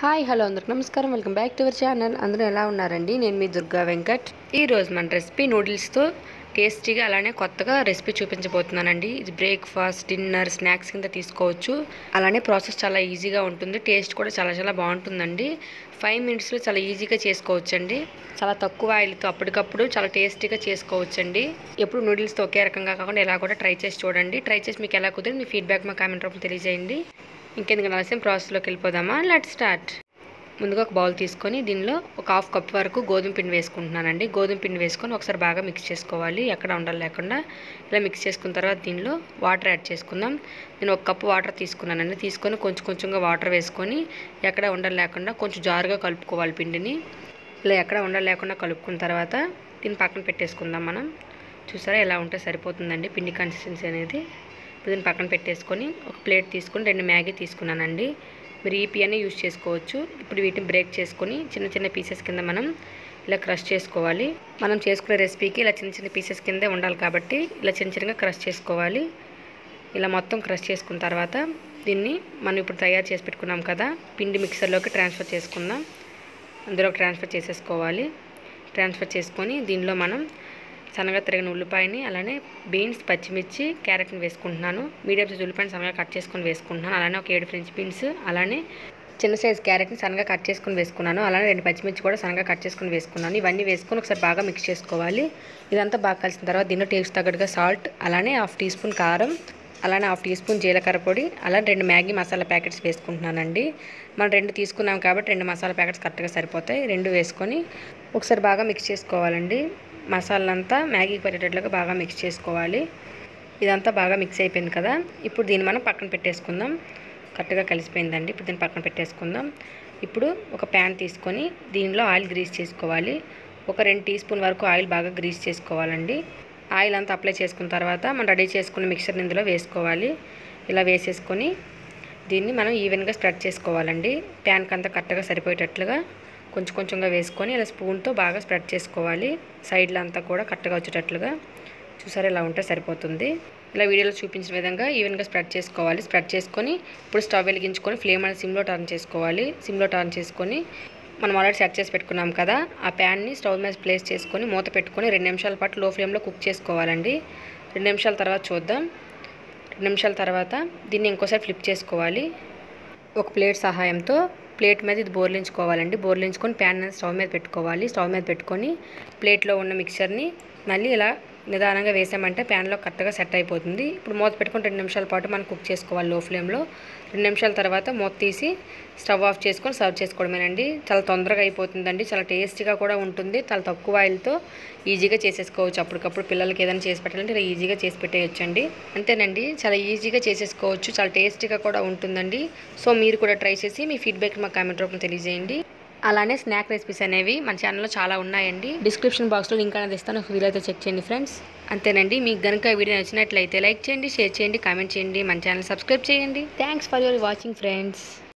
hi hello అందరికి నమస్కారం welcome back to our channel అందరూ ఎలా ఉన్నారండి నేను మీ దుర్గా వెంకట్ ఈ రోజు మన రెసిపీ నూడిల్స్తో టేస్టీగా అలానే కొత్తగా రెసిపీ చూపించబోతున్నానండి ఇది బ్రేక్ఫాస్ట్ డిన్నర్ స్నాక్స్ కింద తీసుకోవచ్చు అలానే ప్రాసెస్ చాలా ఈజీగా ఉంటుంది టేస్ట్ కూడా చాలా చాలా బాగుంటుందండి ఫైవ్ మినిట్స్లో చాలా ఈజీగా చేసుకోవచ్చండి చాలా తక్కువ ఆయిల్తో అప్పటికప్పుడు చాలా టేస్టీగా చేసుకోవచ్చండి ఎప్పుడు నూడిల్స్తో ఒకే రకంగా కాకుండా ఎలా కూడా ట్రై చేసి చూడండి ట్రై చేసి మీకు ఎలా కుదిరి మీ ఫీడ్బ్యాక్ మా కామెంట్ రూపంలో తెలియజేయండి ఇంకెందుకు ఆలస్యం ప్రాసెస్లోకి వెళ్ళిపోదామా లెట్ స్టార్ట్ ముందుగా ఒక బౌల్ తీసుకొని దీనిలో ఒక హాఫ్ కప్ వరకు గోధుమ పిండి వేసుకుంటున్నానండి గోధుమ పిండి వేసుకొని ఒకసారి బాగా మిక్స్ చేసుకోవాలి ఎక్కడ ఉండాలి లేకుండా ఇలా మిక్స్ చేసుకున్న తర్వాత దీనిలో వాటర్ యాడ్ చేసుకుందాం నేను ఒక కప్పు వాటర్ తీసుకున్నానండి తీసుకొని కొంచెం కొంచెంగా వాటర్ వేసుకొని ఎక్కడ ఉండాలి లేకుండా కొంచెం జారుగా కలుపుకోవాలి పిండిని ఇలా ఎక్కడ ఉండాలి లేకుండా కలుపుకున్న తర్వాత దీన్ని పక్కన పెట్టేసుకుందాం మనం చూసారా ఎలా ఉంటే సరిపోతుందండి పిండి కన్సిస్టెన్సీ అనేది ఇప్పుడు దీన్ని పక్కన పెట్టేసుకొని ఒక ప్లేట్ తీసుకొని రెండు మ్యాగీ తీసుకున్నానండి మీరు ఈ పియానే యూజ్ చేసుకోవచ్చు ఇప్పుడు వీటిని బ్రేక్ చేసుకొని చిన్న చిన్న పీసెస్ కింద మనం ఇలా క్రష్ చేసుకోవాలి మనం చేసుకునే రెసిపీకి ఇలా చిన్న చిన్న పీసెస్ కిందే ఉండాలి కాబట్టి ఇలా చిన్న చిన్నగా క్రష్ చేసుకోవాలి ఇలా మొత్తం క్రష్ చేసుకున్న తర్వాత దీన్ని మనం ఇప్పుడు తయారు చేసి పెట్టుకున్నాం కదా పిండి మిక్సర్లోకి ట్రాన్స్ఫర్ చేసుకుందాం అందులో ట్రాన్స్ఫర్ చేసేసుకోవాలి ట్రాన్స్ఫర్ చేసుకొని దీనిలో మనం సన్నగా తిరిగిన ఉల్లిపాయని అలానే బీన్స్ పచ్చిమిర్చి క్యారెట్ని వేసుకుంటున్నాను మీడియం సైజ్ ఉల్లిపాయని సన్నగా కట్ చేసుకొని వేసుకుంటున్నాను అలానే ఒక ఏడు ఫ్రెంచ్ బీన్స్ అలానే చిన్న సైజ్ క్యారెట్ని సన్నగా కట్ చేసుకొని వేసుకున్నాను అలానే రెండు పచ్చిమిర్చి కూడా సన్నగా కట్ చేసుకొని వేసుకున్నాను ఇవన్నీ వేసుకొని ఒకసారి బాగా మిక్స్ చేసుకోవాలి ఇదంతా బాగా కలిసిన తర్వాత దీనిలో టేస్ట్ తగ్గట్టుగా సాల్ట్ అలానే హాఫ్ టీ స్పూన్ కారం అలానే హాఫ్ టీ స్పూన్ జీలకర్ర పొడి అలానే రెండు మ్యాగీ మసాలా ప్యాకెట్స్ వేసుకుంటున్నానండి మనం రెండు తీసుకున్నాం కాబట్టి రెండు మసాలా ప్యాకెట్స్ కరెక్ట్గా సరిపోతాయి రెండు వేసుకొని ఒకసారి బాగా మిక్స్ చేసుకోవాలండి మసాలా అంతా మ్యాగీకి పట్టేటట్లుగా బాగా మిక్స్ చేసుకోవాలి ఇదంతా బాగా మిక్స్ అయిపోయింది కదా ఇప్పుడు దీన్ని మనం పక్కన పెట్టేసుకుందాం కరెక్ట్గా కలిసిపోయిందండి ఇప్పుడు దీన్ని పక్కన పెట్టేసుకుందాం ఇప్పుడు ఒక ప్యాన్ తీసుకొని దీనిలో ఆయిల్ గ్రీస్ చేసుకోవాలి ఒక రెండు టీ స్పూన్ వరకు ఆయిల్ బాగా గ్రీస్ చేసుకోవాలండి ఆయిల్ అంతా అప్లై చేసుకున్న తర్వాత మనం రెడీ చేసుకున్న మిక్సర్ని ఇందులో వేసుకోవాలి ఇలా వేసేసుకొని దీన్ని మనం ఈవెన్గా స్ప్రెడ్ చేసుకోవాలండి ప్యాన్కి అంతా కరెక్ట్గా సరిపోయేటట్లుగా కొంచెం కొంచెంగా వేసుకొని ఇలా స్పూన్తో బాగా స్ప్రెడ్ చేసుకోవాలి సైడ్లో అంతా కూడా కరెక్ట్గా వచ్చేటట్లుగా చూసారా ఇలా ఉంటే సరిపోతుంది ఇలా వీడియోలో చూపించిన విధంగా ఈవెన్గా స్ప్రెడ్ చేసుకోవాలి స్ప్రెడ్ చేసుకొని ఇప్పుడు స్టవ్ వెలిగించుకొని ఫ్లేమ్ అనేది సిమ్లో టర్న్ చేసుకోవాలి సిమ్లో టర్న్ చేసుకొని మనం ఆల్రెడీ సెట్ చేసి పెట్టుకున్నాం కదా ఆ ప్యాన్ని స్టవ్ మీద ప్లేస్ చేసుకొని మూత పెట్టుకొని రెండు నిమిషాల పాటు లో ఫ్లేమ్లో కుక్ చేసుకోవాలండి రెండు నిమిషాల తర్వాత చూద్దాం రెండు నిమిషాల తర్వాత దీన్ని ఇంకోసారి ఫ్లిప్ చేసుకోవాలి ఒక ప్లేట్ సహాయంతో ప్లేట్ మీద ఇది బోర్లించుకోవాలండి బోర్లించుకొని ప్యాన్ అనేది స్టవ్ మీద పెట్టుకోవాలి స్టవ్ మీద పెట్టుకొని ప్లేట్లో ఉన్న మిక్చర్ని మళ్ళీ ఇలా నిదానంగా వేసామంటే ప్యాన్లో కరెక్ట్గా సెట్ అయిపోతుంది ఇప్పుడు మూత పెట్టుకొని రెండు నిమిషాల పాటు మనం కుక్ చేసుకోవాలి లో ఫ్లేమ్లో రెండు నిమిషాల తర్వాత మూత తీసి స్టవ్ ఆఫ్ చేసుకొని సర్వ్ చేసుకోవడమేనండి చాలా తొందరగా అయిపోతుందండి చాలా టేస్టీగా కూడా ఉంటుంది చాలా తక్కువ ఆయిల్తో ఈజీగా చేసేసుకోవచ్చు అప్పటికప్పుడు పిల్లలకి ఏదైనా చేసి పెట్టాలంటే ఇలా ఈజీగా చేసి పెట్టేయచ్చండి అంతేనండి చాలా ఈజీగా చేసేసుకోవచ్చు చాలా టేస్టీగా కూడా ఉంటుందండి సో మీరు కూడా ట్రై చేసి మీ ఫీడ్బ్యాక్ మా కామెంట్ రూపంలో తెలియజేయండి అలానే స్నాక్ రెసిపీస్ అనేవి మన ఛానల్లో చాలా ఉన్నాయండి డిస్క్రిప్షన్ బాక్స్లో లింక్ అనేది ఇస్తాను వీలైతే చెక్ చేయండి ఫ్రెండ్స్ అంతేనండి మీకు కనుక వీడియో నచ్చినట్లయితే లైక్ చేయండి షేర్ చేయండి కామెంట్ చేయండి మన ఛానల్ సబ్స్క్రైబ్ చేయండి thanks for your watching friends